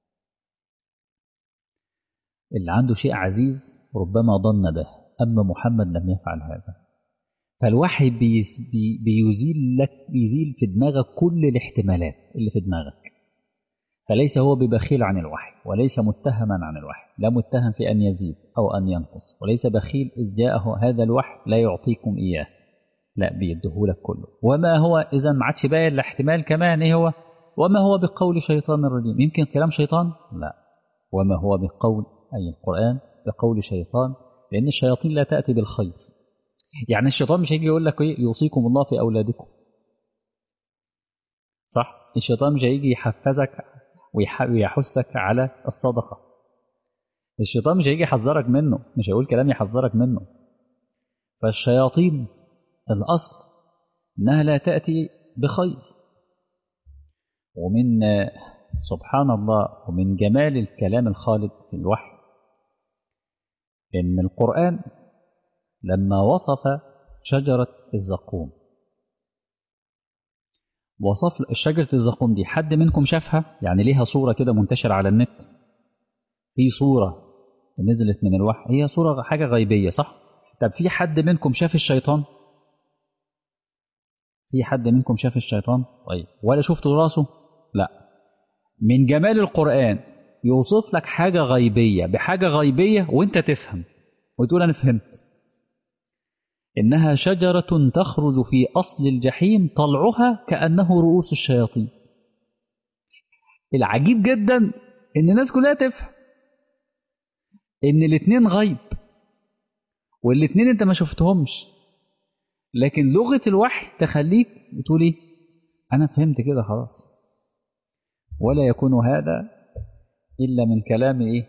اللي عنده شيء عزيز ربما ظن به أما محمد لم يفعل هذا فالوحي بيزيل لك بيزيل في دماغك كل الاحتمالات اللي في دماغك فليس هو ببخيل عن الوحي وليس متهما عن الوحي لا متهم في أن يزيد أو أن ينقص وليس بخيل إذ جاءه هذا الوحي لا يعطيكم إياه لا بيديهولك كله وما هو إذا ما عادش باين الاحتمال كمان إيه هو وما هو بقول شيطان رجيم يمكن كلام شيطان لا وما هو بقول أي القرآن بقول شيطان لأن الشياطين لا تأتي بالخير يعني الشيطان مش هيجي يقول لك ايه يوصيكم الله في أولادكم صح الشيطان مش هيجي يحفزك ويحثك على الصدقة الشيطان مش هيجي يحذرك منه مش هيقول كلام يحذرك منه فالشياطين الأصل أنها لا تأتي بخير ومن سبحان الله ومن جمال الكلام الخالد في الوحي إن القرآن لما وصف شجرة الزقوم وصف شجرة الزقوم دي حد منكم شافها يعني ليها صورة كده منتشرة على النت في صورة نزلت من الوحي هي صورة حاجة غيبية صح طب في حد منكم شاف الشيطان في حد منكم شاف الشيطان طيب ولا شفت راسه لا من جمال القرآن يوصف لك حاجة غيبية بحاجة غيبية وانت تفهم وتقول أنا فهمت إنها شجرة تخرج في أصل الجحيم طلعها كأنه رؤوس الشياطين العجيب جدا إن الناس كلها تفهم إن الاتنين غيب والاتنين أنت ما شفتهمش لكن لغة الوحي تخليك تقول إيه أنا فهمت كده خلاص ولا يكون هذا إلا من كلام إيه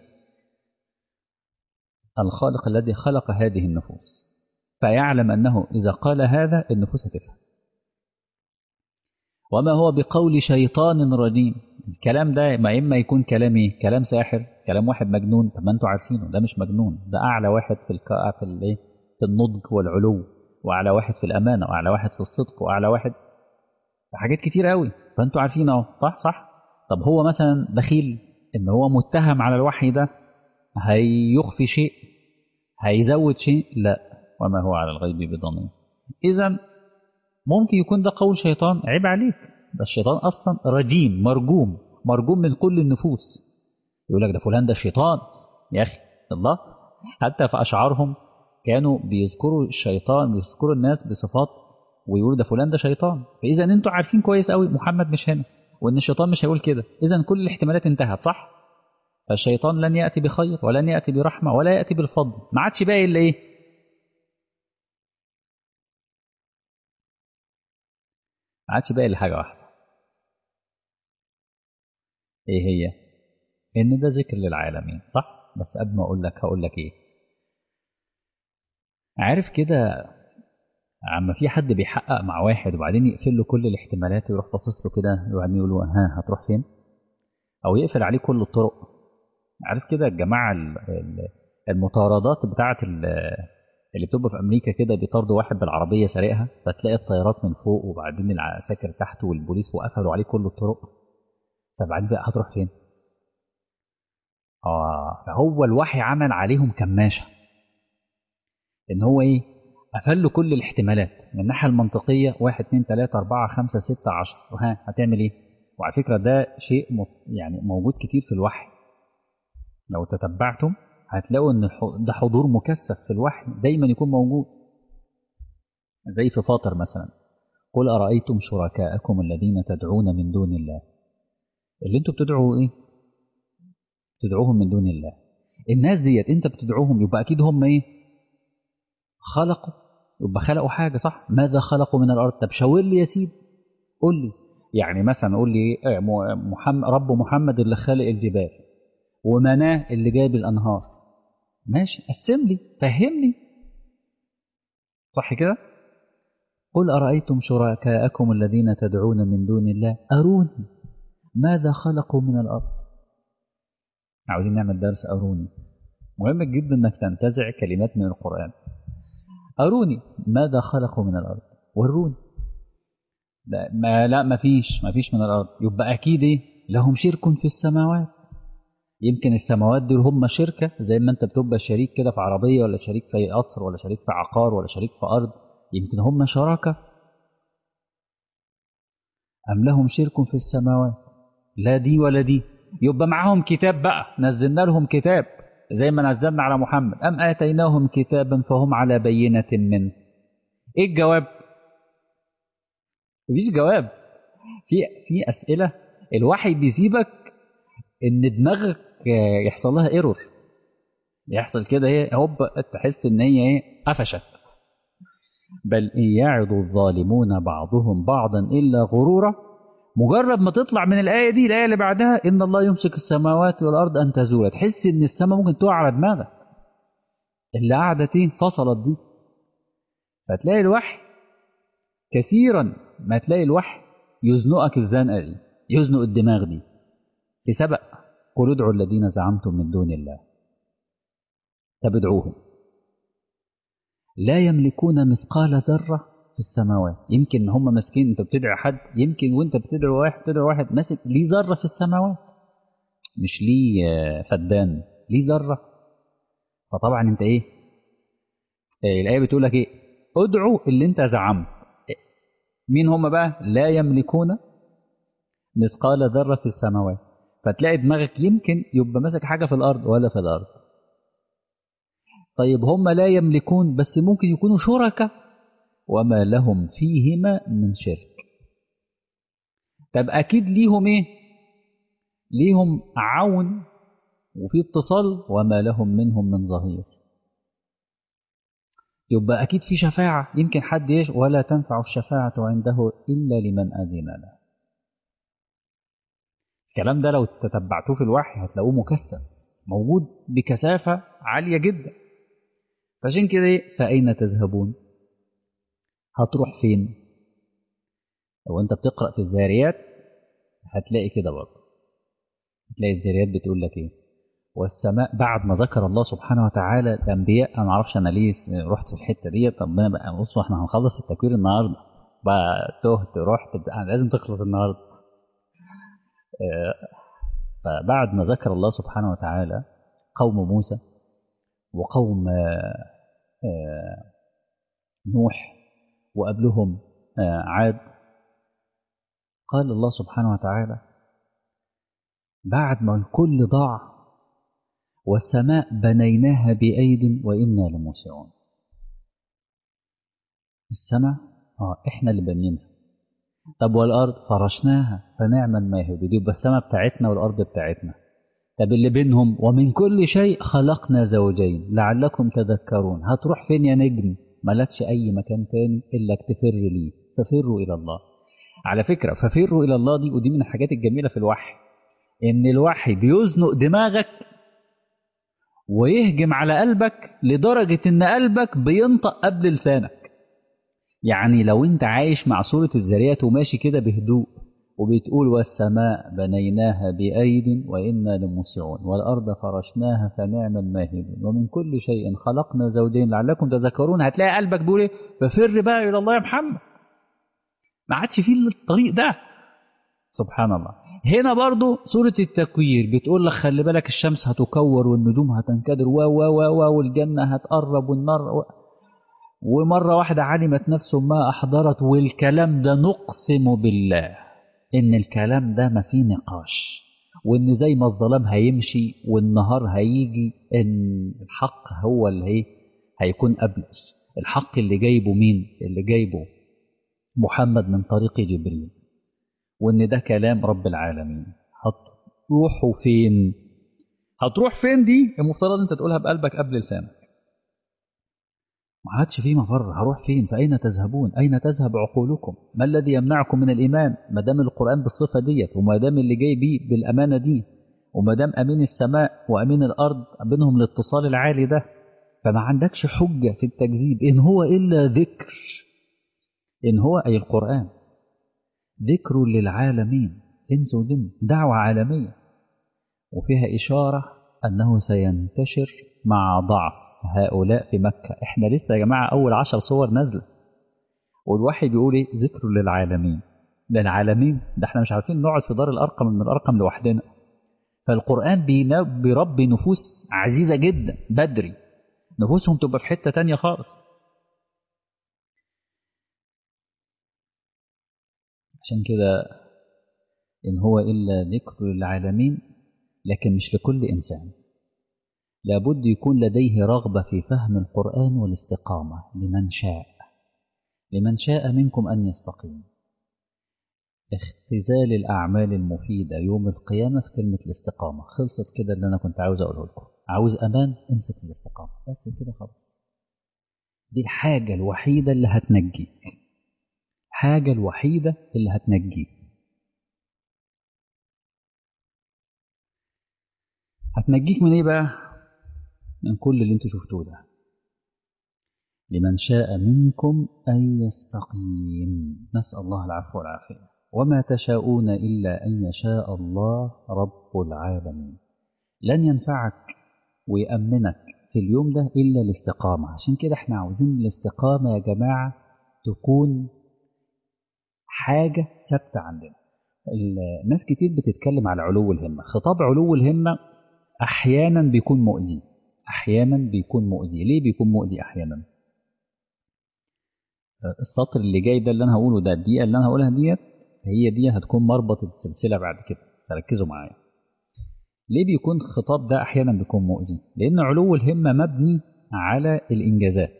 الخالق الذي خلق هذه النفوس فيعلم أنه إذا قال هذا النفوس هتفهم وما هو بقول شيطان رجيم الكلام ده ما إما يكون كلام إيه؟ كلام ساحر كلام واحد مجنون طب ما أنتوا عارفينه ده مش مجنون ده أعلى واحد في الك... في الإيه في النضج والعلو وأعلى واحد في الأمانة وأعلى واحد في الصدق وأعلى واحد في حاجات كتير قوي فأنتوا عارفين أهو صح صح طب هو مثلا بخيل ان هو متهم على الوحي ده هيخفي شيء هيزود شيء لا وما هو على الغيب بضنين اذا ممكن يكون ده قول شيطان عيب عليك ده الشيطان اصلا رجيم مرجوم مرجوم من كل النفوس يقول لك ده فلان ده شيطان يا اخي الله حتى في اشعارهم كانوا بيذكروا الشيطان بيذكروا الناس بصفات ويقولوا ده فلان ده شيطان فاذا انتوا عارفين كويس قوي محمد مش هنا وان الشيطان مش هيقول كده اذا كل الاحتمالات انتهت صح فالشيطان لن ياتي بخير ولن ياتي برحمه ولا ياتي بالفضل ما عادش باقي الا ايه ما عادش باقي الا حاجه واحده ايه هي ان ده ذكر للعالمين صح بس قبل ما اقول لك هقول لك ايه عارف كده عما في حد بيحقق مع واحد وبعدين يقفل له كل الاحتمالات ويروح باصص له كده وبعدين يقول له ها هتروح فين او يقفل عليه كل الطرق عارف كده الجماعه المطاردات بتاعه اللي بتبقى في امريكا كده بيطاردوا واحد بالعربيه سارقها فتلاقي الطيارات من فوق وبعدين العساكر تحت والبوليس وقفلوا عليه كل الطرق فبعدين بقى هتروح فين اه فهو الوحي عمل عليهم كماشه ان هو ايه قفل له كل الاحتمالات من الناحيه المنطقيه 1 2 3 4 5 6 10 وها هتعمل ايه وعلى فكره ده شيء يعني موجود كتير في الوحي لو تتبعتم هتلاقوا ان ده حضور مكثف في الوحي دايما يكون موجود زي في فاطر مثلا قل ارايتم شركاءكم الذين تدعون من دون الله اللي انتوا بتدعوا ايه تدعوهم من دون الله الناس ديت انت بتدعوهم يبقى اكيد هم ايه خلقوا يبقى خلقوا حاجه صح ماذا خلقوا من الارض طب شاور لي يا سيدي قول لي يعني مثلا قول لي محمد رب محمد اللي خالق الجبال ومناه اللي جايب الانهار ماشي قسم لي فهمني صح كده قل ارايتم شركاءكم الذين تدعون من دون الله اروني ماذا خلقوا من الارض عاوزين نعمل درس اروني مهم جدا انك تنتزع كلمات من القران أروني ماذا خلقوا من الأرض وروني لا ما لا ما فيش ما فيش من الأرض يبقى أكيد إيه لهم شرك في السماوات يمكن السماوات دول هم شركة زي ما أنت بتبقى شريك كده في عربية ولا شريك في قصر ولا شريك في عقار ولا شريك في أرض يمكن هم شراكة أم لهم شرك في السماوات لا دي ولا دي يبقى معاهم كتاب بقى نزلنا لهم كتاب زي ما نزلنا على محمد أم آتيناهم كتابا فهم على بينة منه إيه الجواب؟ مفيش جواب في في أسئلة الوحي بيسيبك إن دماغك يحصل لها ايرور يحصل كده ايه هوب تحس ان هي ايه قفشت بل إن يعظ الظالمون بعضهم بعضا إلا غرورا مجرد ما تطلع من الآية دي الآية اللي بعدها إن الله يمسك السماوات والأرض أن تزولا تحس إن السماء ممكن تقع على دماغك اللي قعدت ايه فصلت دي فتلاقي الوحي كثيرا ما تلاقي الوحي يزنقك الزنقة دي يزنق الدماغ دي لسبق قل ادعوا الذين زعمتم من دون الله طب ادعوهم لا يملكون مثقال ذرة في السماوات يمكن هم ماسكين انت بتدعي حد يمكن وانت بتدعي واحد تدعي واحد ماسك ليه ذرة في السماوات مش ليه فدان ليه ذرة فطبعا انت ايه آه الآية بتقول لك ايه ادعوا اللي انت زعمت مين هم بقى لا يملكون مثقال ذرة في السماوات فتلاقي دماغك يمكن يبقى ماسك حاجة في الأرض ولا في الأرض طيب هم لا يملكون بس ممكن يكونوا شركاء وما لهم فيهما من شرك طب أكيد ليهم إيه ليهم عون وفي اتصال وما لهم منهم من ظهير يبقى أكيد في شفاعة يمكن حد يش ولا تنفع الشفاعة عنده إلا لمن أذن له الكلام ده لو تتبعتوه في الوحي هتلاقوه مكثف موجود بكثافة عالية جدا فعشان كده ايه فأين تذهبون هتروح فين لو انت بتقرأ في الذاريات هتلاقي كده برضه هتلاقي الذاريات بتقول لك ايه والسماء بعد ما ذكر الله سبحانه وتعالى الانبياء انا ما اعرفش انا ليه رحت في الحته ديت طب انا بقى بصوا احنا هنخلص التكوير النهارده بقى تهت رحت لازم تخلص النهارده فبعد ما ذكر الله سبحانه وتعالى قوم موسى وقوم نوح وقبلهم عاد قال الله سبحانه وتعالى بعد ما الكل ضاع والسماء بنيناها بأيد وإنا لموسعون السماء اه احنا اللي بنينها طب والارض فرشناها فنعم الماهد دي يبقى السماء بتاعتنا والارض بتاعتنا طب اللي بينهم ومن كل شيء خلقنا زوجين لعلكم تذكرون هتروح فين يا نجم ملكش اي مكان تاني الا تفر ليه ففروا الى الله على فكره ففروا الى الله دي ودي من الحاجات الجميله في الوحي ان الوحي بيزنق دماغك ويهجم على قلبك لدرجه ان قلبك بينطق قبل لسانك يعني لو انت عايش مع سورة الذريات وماشي كده بهدوء وبتقول والسماء بنيناها بأيد وإنا لموسعون والأرض فرشناها فنعم الماهدون ومن كل شيء خلقنا زوجين لعلكم تذكرون هتلاقي قلبك بيقول ايه ففر بقى إلى الله يا محمد ما عادش فيه الطريق ده سبحان الله هنا برضو سورة التكوير بتقول لك خلي بالك الشمس هتكور والنجوم هتنكدر و و و والجنة هتقرب والنار و ومرة واحدة علمت نفس ما أحضرت والكلام ده نقسم بالله إن الكلام ده ما فيه نقاش وإن زي ما الظلام هيمشي والنهار هيجي إن الحق هو اللي هي هيكون أبلج الحق اللي جايبه مين اللي جايبه محمد من طريق جبريل وإن ده كلام رب العالمين هتروحوا فين هتروح فين دي المفترض انت تقولها بقلبك قبل لسانك ما عادش في مفر هروح فين فأين تذهبون أين تذهب عقولكم ما الذي يمنعكم من الإيمان ما دام القرآن بالصفة ديت وما دام اللي جاي بيه بالأمانة دي وما دام أمين السماء وأمين الأرض بينهم الاتصال العالي ده فما عندكش حجة في التكذيب إن هو إلا ذكر إن هو أي القرآن ذكر للعالمين إنس وجن دعوة عالمية وفيها إشارة أنه سينتشر مع ضعف هؤلاء في مكة احنا لسه يا جماعة أول عشر صور نازلة والوحي بيقول ايه ذكر للعالمين للعالمين ده احنا مش عارفين نقعد في دار الأرقم من الأرقم لوحدنا فالقرآن بيربي نفوس عزيزة جدا بدري نفوسهم تبقى في حتة تانية خالص عشان كده إن هو إلا ذكر للعالمين لكن مش لكل إنسان لابد يكون لديه رغبة في فهم القرآن والاستقامة لمن شاء لمن شاء منكم أن يستقيم اختزال الأعمال المفيدة يوم القيامة في كلمة الاستقامة خلصت كده اللي أنا كنت عاوز أقوله لكم عاوز أمان امسك الاستقامة بس كده خلاص دي الحاجة الوحيدة اللي هتنجيك الحاجة الوحيدة اللي هتنجيك هتنجيك من ايه بقى من كل اللي انتوا شفتوه ده لمن شاء منكم أن يستقيم نسأل الله العفو والعافية وما تشاءون إلا أن يشاء الله رب العالمين لن ينفعك ويأمنك في اليوم ده إلا الاستقامة عشان كده احنا عاوزين الاستقامة يا جماعة تكون حاجة ثابتة عندنا الناس كتير بتتكلم على علو الهمة خطاب علو الهمة أحيانا بيكون مؤذي أحيانا بيكون مؤذي ليه بيكون مؤذي أحيانا السطر اللي جاي ده اللي أنا هقوله ده الدقيقة اللي أنا هقولها ديت هي دي هتكون مربط السلسلة بعد كده فركزوا معايا ليه بيكون الخطاب ده أحيانا بيكون مؤذي لأن علو الهمة مبني على الإنجازات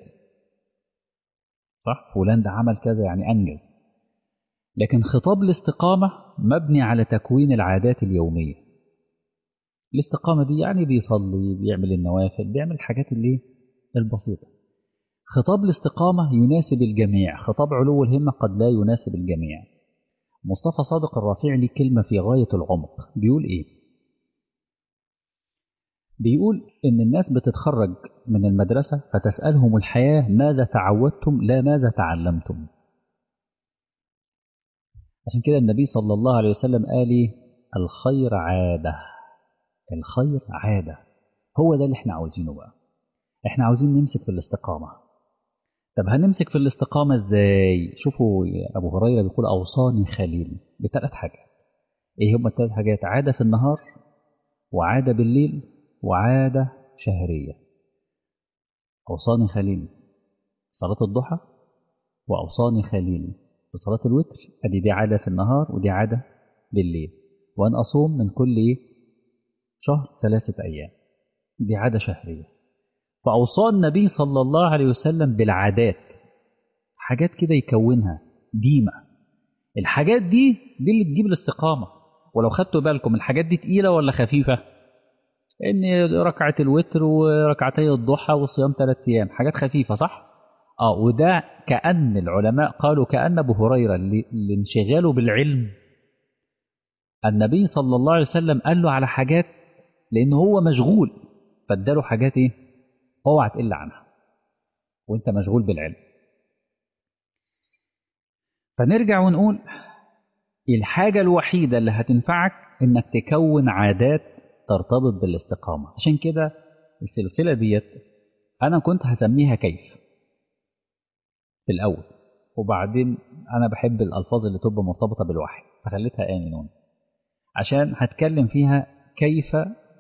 صح فلان ده عمل كذا يعني أنجز لكن خطاب الاستقامة مبني على تكوين العادات اليومية الاستقامة دي يعني بيصلي بيعمل النوافل بيعمل الحاجات اللي البسيطة خطاب الاستقامة يناسب الجميع خطاب علو الهمة قد لا يناسب الجميع مصطفى صادق الرافعي ليه كلمة في غاية العمق بيقول إيه بيقول إن الناس بتتخرج من المدرسة فتسألهم الحياة ماذا تعودتم لا ماذا تعلمتم عشان كده النبي صلى الله عليه وسلم قال الخير عادة الخير عادة هو ده اللي احنا عاوزينه بقى احنا عاوزين نمسك في الاستقامة طب هنمسك في الاستقامة ازاي شوفوا أبو هريرة بيقول أوصاني خليل بثلاث حاجات ايه هما الثلاث حاجات عادة في النهار وعادة بالليل وعادة شهرية أوصاني خليلي صلاة الضحى وأوصاني خليلي بصلاة الوتر أدي دي عادة في النهار ودي عادة بالليل وأن أصوم من كل إيه؟ شهر ثلاثة أيام دي عادة شهرية فأوصى النبي صلى الله عليه وسلم بالعادات حاجات كده يكونها ديمة الحاجات دي دي اللي تجيب الاستقامة ولو خدتوا بالكم الحاجات دي تقيلة ولا خفيفة ان ركعة الوتر وركعتي الضحى وصيام ثلاث ايام حاجات خفيفة صح اه وده كأن العلماء قالوا كأن ابو هريرة لانشغاله بالعلم النبي صلى الله عليه وسلم قال له على حاجات لان هو مشغول فاداله حاجات ايه اوعى تقل عنها وانت مشغول بالعلم فنرجع ونقول الحاجة الوحيدة اللي هتنفعك انك تكون عادات ترتبط بالاستقامة عشان كده السلسلة ديت أنا كنت هسميها كيف في الأول وبعدين أنا بحب الألفاظ اللي تبقى مرتبطة بالوحي فخليتها آمنون عشان هتكلم فيها كيف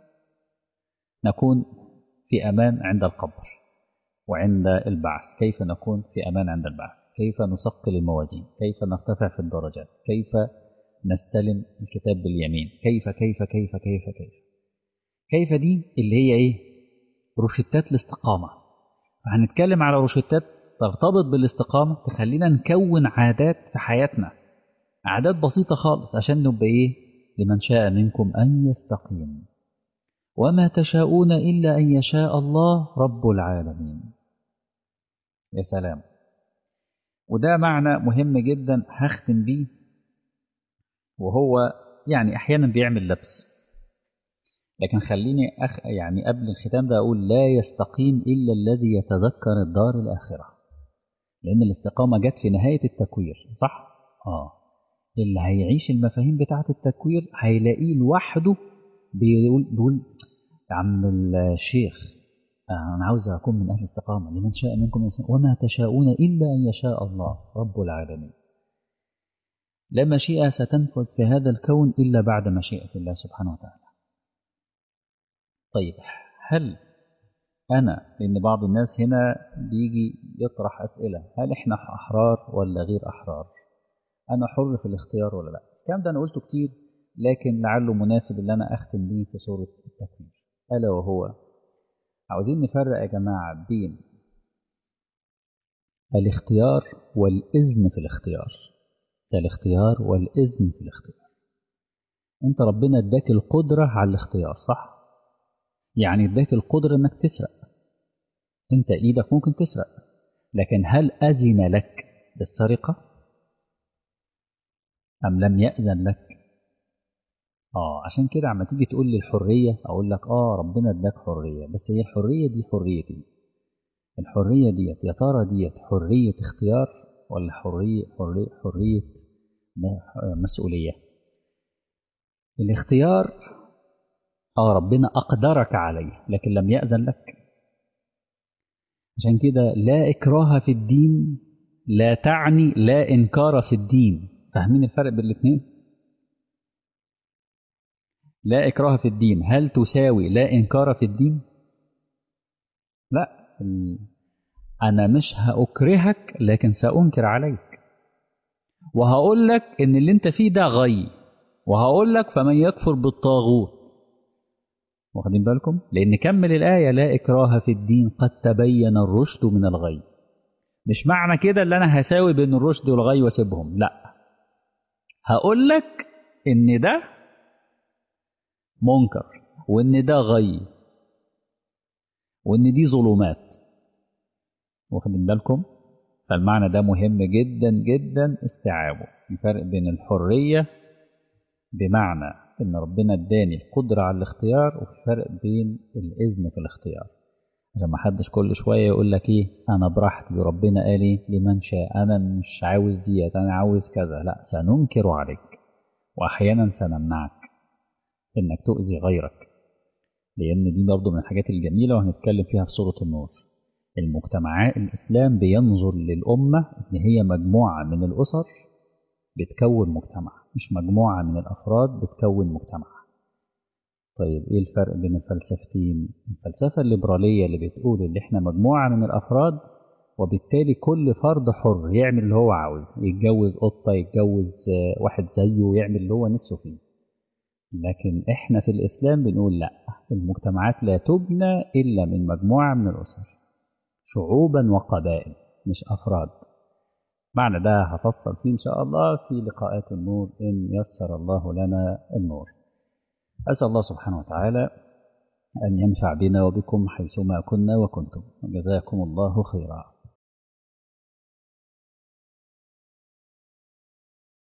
نكون في أمان عند القبر وعند البعث كيف نكون في أمان عند البعث كيف نثقل الموازين كيف نرتفع في الدرجات كيف نستلم الكتاب باليمين كيف كيف كيف كيف كيف كيف دي اللي هي ايه روشتات الاستقامة فهنتكلم على روشتات ترتبط بالاستقامة تخلينا نكون عادات في حياتنا عادات بسيطة خالص عشان نبقى ايه لمن شاء منكم أن يستقيم وما تشاءون إلا أن يشاء الله رب العالمين يا سلام وده معنى مهم جدا هختم بيه وهو يعني أحيانا بيعمل لبس لكن خليني أخ يعني قبل الختام ده أقول لا يستقيم إلا الذي يتذكر الدار الآخرة لأن الاستقامة جت في نهاية التكوير صح؟ آه اللي هيعيش المفاهيم بتاعة التكوير هيلاقيه لوحده بيقول بيقول يا عم الشيخ أنا عاوز أكون من أهل الاستقامة لمن شاء منكم وما تشاءون إلا أن يشاء الله رب العالمين لا مشيئة ستنفذ في هذا الكون إلا بعد مشيئة الله سبحانه وتعالى طيب هل أنا لأن بعض الناس هنا بيجي يطرح أسئلة هل إحنا أحرار ولا غير أحرار أنا حر في الاختيار ولا لا الكلام ده أنا قلته كتير لكن لعله مناسب اللي أنا أختم بيه في سورة التكوير ألا وهو عاوزين نفرق يا جماعة بين الاختيار والإذن في الاختيار الاختيار والإذن في الاختيار أنت ربنا اداك القدرة على الاختيار صح؟ يعني اداك القدرة انك تسرق انت ايدك ممكن تسرق لكن هل اذن لك بالسرقة ام لم يأذن لك اه عشان كده عما تيجي تقول لي الحرية اقول لك اه ربنا اداك حرية بس هي الحرية دي حريتي الحرية ديت يا ترى ديت حرية اختيار ولا حرية حرية حرية مسؤولية الاختيار اه ربنا أقدرك عليه لكن لم يأذن لك عشان كده لا إكراه في الدين لا تعني لا إنكار في الدين فاهمين الفرق بين الاثنين لا إكراه في الدين هل تساوي لا إنكار في الدين لا أنا مش هأكرهك لكن سأنكر عليك وهقول لك إن اللي أنت فيه ده غي وهقول لك فمن يكفر بالطاغوت واخدين بالكم لان كمل الايه لا اكراه في الدين قد تبين الرشد من الغي مش معنى كده اللي انا هساوي بين الرشد والغي واسيبهم لا هقول لك ان ده منكر وان ده غي وان دي ظلمات واخدين بالكم فالمعنى ده مهم جدا جدا استيعابه الفرق بين الحريه بمعنى ان ربنا اداني القدره على الاختيار وفي فرق بين الاذن في الاختيار عشان ما حدش كل شويه يقول لك ايه انا براحتي وربنا قال ايه لمن شاء انا مش عاوز ديت انا عاوز كذا لا سننكر عليك واحيانا سنمنعك انك تؤذي غيرك لان دي برضه من الحاجات الجميله وهنتكلم فيها في سوره النور المجتمعات الاسلام بينظر للامه ان هي مجموعه من الاسر بتكون مجتمع مش مجموعة من الأفراد بتكون مجتمع طيب إيه الفرق بين الفلسفتين الفلسفة الليبرالية اللي بتقول إن إحنا مجموعة من الأفراد وبالتالي كل فرد حر يعمل اللي هو عاوز يتجوز قطة يتجوز واحد زيه يعمل اللي هو نفسه فيه لكن احنا في الإسلام بنقول لا المجتمعات لا تبنى إلا من مجموعة من الأسر شعوبا وقبائل مش أفراد معنى ده هفصل فيه إن شاء الله في لقاءات النور إن يسر الله لنا النور أسأل الله سبحانه وتعالى أن ينفع بنا وبكم حيثما كنا وكنتم وجزاكم الله خيرا